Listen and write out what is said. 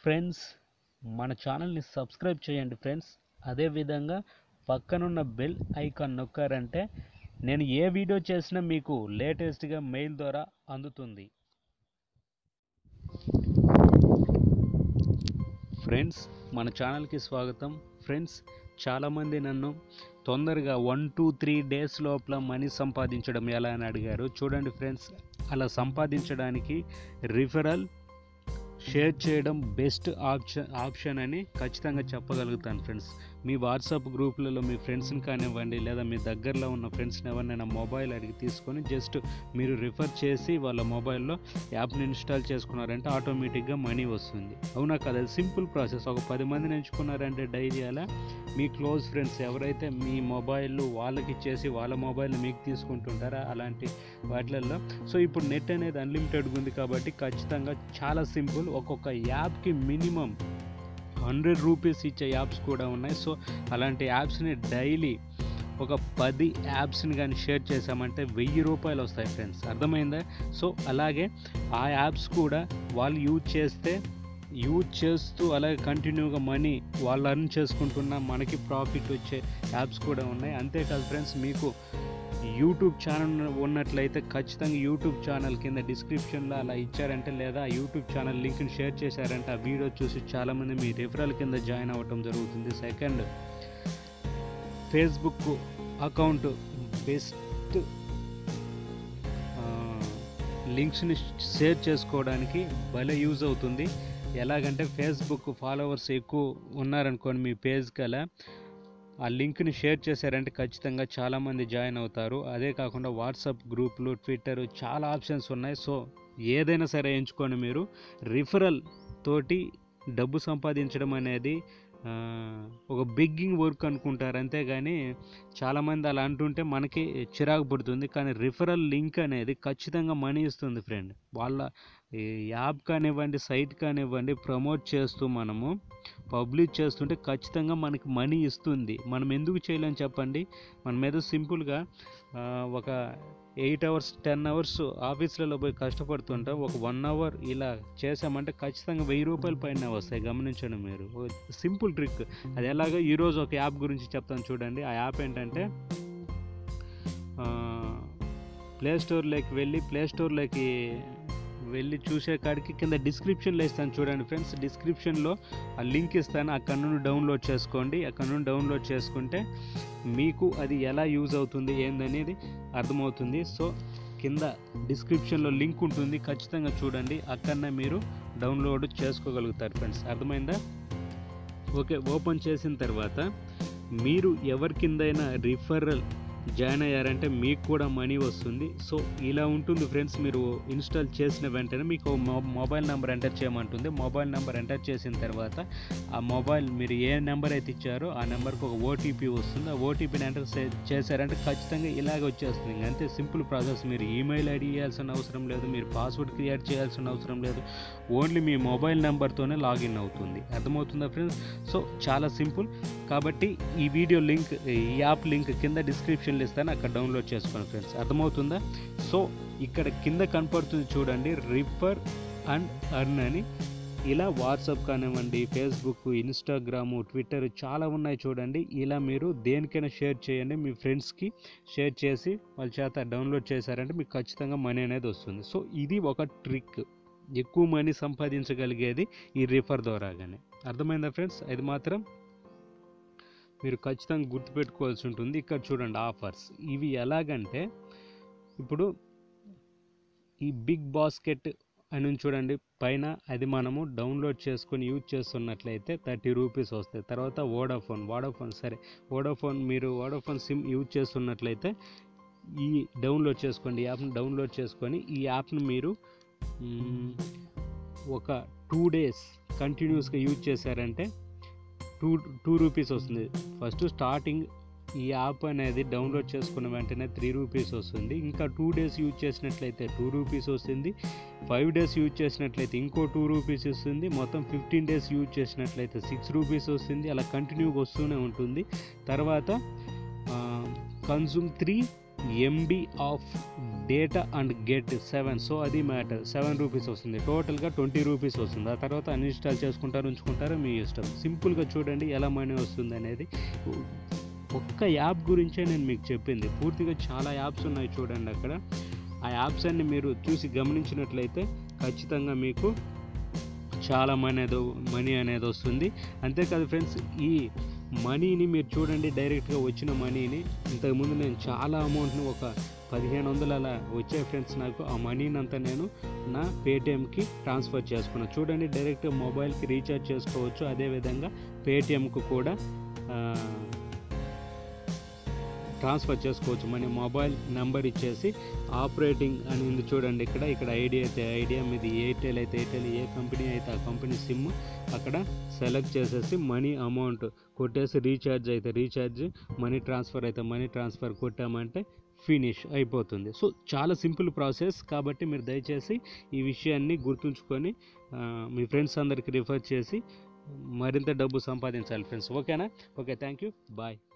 friends మన ఛానల్ని subscribe చేయండి ఫ్రెండ్స్ అదేవిధంగా పక్కనున్న బెల్ ఐకాన్ నొక్కారంటే నేను ఏ వీడియో చేసినా మీకు లేటెస్ట్గా మెయిల్ ద్వారా అందుతుంది ఫ్రెండ్స్ మన ఛానల్కి స్వాగతం ఫ్రెండ్స్ చాలామంది నన్ను తొందరగా వన్ టూ త్రీ డేస్ లోపల మనీ సంపాదించడం ఎలా అని అడిగారు చూడండి ఫ్రెండ్స్ అలా సంపాదించడానికి రిఫరల్ షేర్ చేయడం బెస్ట్ ఆప్షన్ ఆప్షన్ అని ఖచ్చితంగా చెప్పగలుగుతాను ఫ్రెండ్స్ మీ వాట్సాప్ గ్రూపులలో మీ ఫ్రెండ్స్ని కానివ్వండి లేదా మీ దగ్గరలో ఉన్న ఫ్రెండ్స్ని ఎవరినైనా మొబైల్ అడిగి తీసుకొని జస్ట్ మీరు రిఫర్ చేసి వాళ్ళ మొబైల్లో యాప్ని ఇన్స్టాల్ చేసుకున్నారంటే ఆటోమేటిక్గా మనీ వస్తుంది అవునా కదా సింపుల్ ప్రాసెస్ ఒక పది మందిని ఎంచుకున్నారంటే డైలీ అలా మీ క్లోజ్ ఫ్రెండ్స్ ఎవరైతే మీ మొబైల్ వాళ్ళకి ఇచ్చేసి వాళ్ళ మొబైల్ మీకు తీసుకుంటుంటారో అలాంటి వాటిలలో సో ఇప్పుడు నెట్ అనేది అన్లిమిటెడ్గా ఉంది కాబట్టి ఖచ్చితంగా చాలా సింపుల్ ఒక్కొక్క యాప్కి మినిమం హండ్రెడ్ రూపీస్ ఇచ్చే యాప్స్ కూడా ఉన్నాయి సో అలాంటి యాప్స్ని డైలీ ఒక పది యాప్స్ని కానీ షేర్ చేసామంటే వెయ్యి రూపాయలు వస్తాయి ఫ్రెండ్స్ అర్థమైందా సో అలాగే ఆ యాప్స్ కూడా వాళ్ళు యూజ్ చేస్తే యూజ్ చేస్తూ అలాగే కంటిన్యూగా మనీ వాళ్ళు అర్న్ చేసుకుంటున్న మనకి ప్రాఫిట్ వచ్చే యాప్స్ కూడా ఉన్నాయి అంతేకాదు ఫ్రెండ్స్ మీకు యూట్యూబ్ ఛానల్ ఉన్నట్లయితే ఖచ్చితంగా యూట్యూబ్ ఛానల్ కింద డిస్క్రిప్షన్లో అలా ఇచ్చారంటే లేదా యూట్యూబ్ ఛానల్ లింక్ని షేర్ చేశారంటే ఆ వీడియో చూసి చాలామంది మీ రిఫరల్ కింద జాయిన్ అవ్వటం జరుగుతుంది సెకండ్ ఫేస్బుక్ అకౌంట్ బెస్ట్ లింక్స్ని షేర్ చేసుకోవడానికి భలే యూజ్ అవుతుంది ఎలాగంటే ఫేస్బుక్ ఫాలోవర్స్ ఎక్కువ ఉన్నారనుకోండి మీ పేజ్కి అలా ఆ లింక్ని షేర్ చేశారంటే ఖచ్చితంగా చాలామంది జాయిన్ అవుతారు అదే కాకుండా వాట్సాప్ గ్రూపులు ట్విట్టర్ చాలా ఆప్షన్స్ ఉన్నాయి సో ఏదైనా సరే ఎంచుకొని మీరు రిఫరల్ తోటి డబ్బు సంపాదించడం అనేది ఒక బిగ్గింగ్ వర్క్ అనుకుంటారు అంతేగాని చాలామంది అలా అంటుంటే మనకి చిరాకు పడుతుంది కానీ రిఫరల్ లింక్ అనేది ఖచ్చితంగా మనీ ఇస్తుంది ఫ్రెండ్ వాళ్ళ యాప్ కానివ్వండి సైట్ కానివ్వండి ప్రమోట్ చేస్తూ మనము పబ్లిష్ చేస్తుంటే ఖచ్చితంగా మనకి మనీ ఇస్తుంది మనం ఎందుకు చేయలేం చెప్పండి మనం ఏదో సింపుల్గా ఒక ఎయిట్ అవర్స్ టెన్ అవర్స్ ఆఫీసులలో పోయి కష్టపడుతుంటాం ఒక వన్ అవర్ ఇలా చేసామంటే ఖచ్చితంగా వెయ్యి రూపాయల పైన వస్తాయి గమనించండి మీరు సింపుల్ ట్రిక్ అది ఎలాగో ఈరోజు ఒక యాప్ గురించి చెప్తాను చూడండి ఆ యాప్ ఏంటంటే ప్లే స్టోర్లోకి వెళ్ళి ప్లే స్టోర్లోకి వెళ్ళి చూసే కాడికి కింద డిస్క్రిప్షన్లో ఇస్తాను చూడండి ఫ్రెండ్స్ డిస్క్రిప్షన్లో ఆ లింక్ ఇస్తాను అక్కడ నుండి డౌన్లోడ్ చేసుకోండి అక్కడ నుండి డౌన్లోడ్ చేసుకుంటే మీకు అది ఎలా యూజ్ అవుతుంది ఏందనేది అర్థమవుతుంది సో కింద డిస్క్రిప్షన్లో లింక్ ఉంటుంది ఖచ్చితంగా చూడండి అక్కడనే మీరు డౌన్లోడ్ చేసుకోగలుగుతారు ఫ్రెండ్స్ అర్థమైందా ఓకే ఓపెన్ చేసిన తర్వాత మీరు ఎవరి కిందైనా రిఫరల్ జాయిన్ అయ్యారంటే మీకు కూడా మనీ వస్తుంది సో ఇలా ఉంటుంది ఫ్రెండ్స్ మీరు ఇన్స్టాల్ చేసిన వెంటనే మీకు మొబైల్ నెంబర్ ఎంటర్ చేయమంటుంది మొబైల్ నెంబర్ ఎంటర్ చేసిన తర్వాత ఆ మొబైల్ మీరు ఏ నెంబర్ అయితే ఇచ్చారో ఆ నెంబర్కి ఒక ఓటీపీ వస్తుంది ఆ ఓటీపీని ఎంటర్ చేశారంటే ఖచ్చితంగా ఇలాగ వచ్చేస్తుంది అంతే సింపుల్ ప్రాసెస్ మీరు ఈమెయిల్ ఐడి ఇవ్వాల్సిన అవసరం లేదు మీరు పాస్వర్డ్ క్రియేట్ చేయాల్సిన అవసరం లేదు ఓన్లీ మీ మొబైల్ నెంబర్తోనే లాగిన్ అవుతుంది అర్థమవుతుందా ఫ్రెండ్స్ సో చాలా సింపుల్ కాబట్టి ఈ వీడియో లింక్ ఈ యాప్ లింక్ కింద డిస్క్రిప్షన్ ఇస్తాను అక్కడ డౌన్లోడ్ చేసుకోండి ఫ్రెండ్స్ అర్థమవుతుందా సో ఇక్కడ కింద కనపడుతుంది చూడండి రిఫర్ అండ్ అర్న్ అని ఇలా వాట్సాప్ కానివ్వండి ఫేస్బుక్ ఇన్స్టాగ్రాము ట్విట్టర్ చాలా ఉన్నాయి చూడండి ఇలా మీరు దేనికైనా షేర్ చేయండి మీ ఫ్రెండ్స్కి షేర్ చేసి వాళ్ళ చేత డౌన్లోడ్ చేశారంటే మీకు ఖచ్చితంగా మనీ అనేది వస్తుంది సో ఇది ఒక ట్రిక్ ఎక్కువ మనీ సంపాదించగలిగేది ఈ రిఫర్ ద్వారాగానే అర్థమైందా ఫ్రెండ్స్ అది మాత్రం మీరు ఖచ్చితంగా గుర్తుపెట్టుకోవాల్సి ఉంటుంది ఇక్కడ చూడండి ఆఫర్స్ ఇవి ఎలాగంటే ఇప్పుడు ఈ బిగ్ బాస్కెట్ అని చూడండి పైన అది మనము డౌన్లోడ్ చేసుకొని యూజ్ చేస్తున్నట్లయితే థర్టీ రూపీస్ వస్తాయి తర్వాత వోడాఫోన్ వోడాఫోన్ సరే వోడాఫోన్ మీరు వోడాఫోన్ సిమ్ యూజ్ చేస్తున్నట్లయితే ఈ డౌన్లోడ్ చేసుకోండి యాప్ని డౌన్లోడ్ చేసుకొని ఈ యాప్ని మీరు ఒక టూ డేస్ కంటిన్యూస్గా యూజ్ చేశారంటే టూ టూ రూపీస్ వస్తుంది ఫస్ట్ స్టార్టింగ్ ఈ యాప్ అనేది డౌన్లోడ్ చేసుకున్న వెంటనే త్రీ రూపీస్ వస్తుంది ఇంకా టూ డేస్ యూజ్ చేసినట్లయితే టూ రూపీస్ వస్తుంది ఫైవ్ డేస్ యూజ్ చేసినట్లయితే ఇంకో టూ రూపీస్ వస్తుంది మొత్తం ఫిఫ్టీన్ డేస్ యూజ్ చేసినట్లయితే సిక్స్ రూపీస్ వస్తుంది అలా కంటిన్యూగా వస్తూనే ఉంటుంది తర్వాత consume three MB of data and get seven so అది మ్యాటర్ సెవెన్ రూపీస్ వస్తుంది టోటల్గా ట్వంటీ రూపీస్ వస్తుంది ఆ తర్వాత అన్ఇన్స్టాల్ చేసుకుంటారు ఉంచుకుంటారు మీ ఇష్టం సింపుల్గా చూడండి ఎలా మనీ వస్తుంది అనేది ఒక్క యాప్ గురించే నేను మీకు చెప్పింది పూర్తిగా చాలా యాప్స్ ఉన్నాయి చూడండి అక్కడ ఆ యాప్స్ అన్ని మీరు చూసి గమనించినట్లయితే ఖచ్చితంగా మీకు చాలా మనీ అనేది మనీ అనేది వస్తుంది అంతేకాదు ఫ్రెండ్స్ ఈ మనీని మీరు చూడండి డైరెక్ట్గా వచ్చిన మనీని ఇంతకుముందు నేను చాలా అమౌంట్ని ఒక పదిహేను వందలు అలా వచ్చే ఫ్రెండ్స్ నాకు ఆ మనీని అంతా నేను నా పేటిఎంకి ట్రాన్స్ఫర్ చేసుకున్నాను చూడండి డైరెక్ట్గా మొబైల్కి రీఛార్జ్ చేసుకోవచ్చు అదేవిధంగా పేటిఎంకు కూడా ఆ, ట్రాన్స్ఫర్ చేసుకోవచ్చు మన మొబైల్ నెంబర్ ఇచ్చేసి ఆపరేటింగ్ అని ఉంది చూడండి ఇక్కడ ఇక్కడ ఐడియా అయితే ఐడియా మీది ఎయిర్టెల్ అయితే ఎయిర్టెల్ ఏ కంపెనీ అయితే ఆ కంపెనీ సిమ్ అక్కడ సెలెక్ట్ చేసేసి మనీ అమౌంట్ కొట్టేసి రీఛార్జ్ అయితే రీఛార్జ్ మనీ ట్రాన్స్ఫర్ అయితే మనీ ట్రాన్స్ఫర్ కొట్టామంటే ఫినిష్ అయిపోతుంది సో చాలా సింపుల్ ప్రాసెస్ కాబట్టి మీరు దయచేసి ఈ విషయాన్ని గుర్తుంచుకొని ఆ, మీ ఫ్రెండ్స్ అందరికి రిఫర్ చేసి మరింత డబ్బు సంపాదించాలి ఫ్రెండ్స్ ఓకేనా ఓకే థ్యాంక్ యూ బాయ్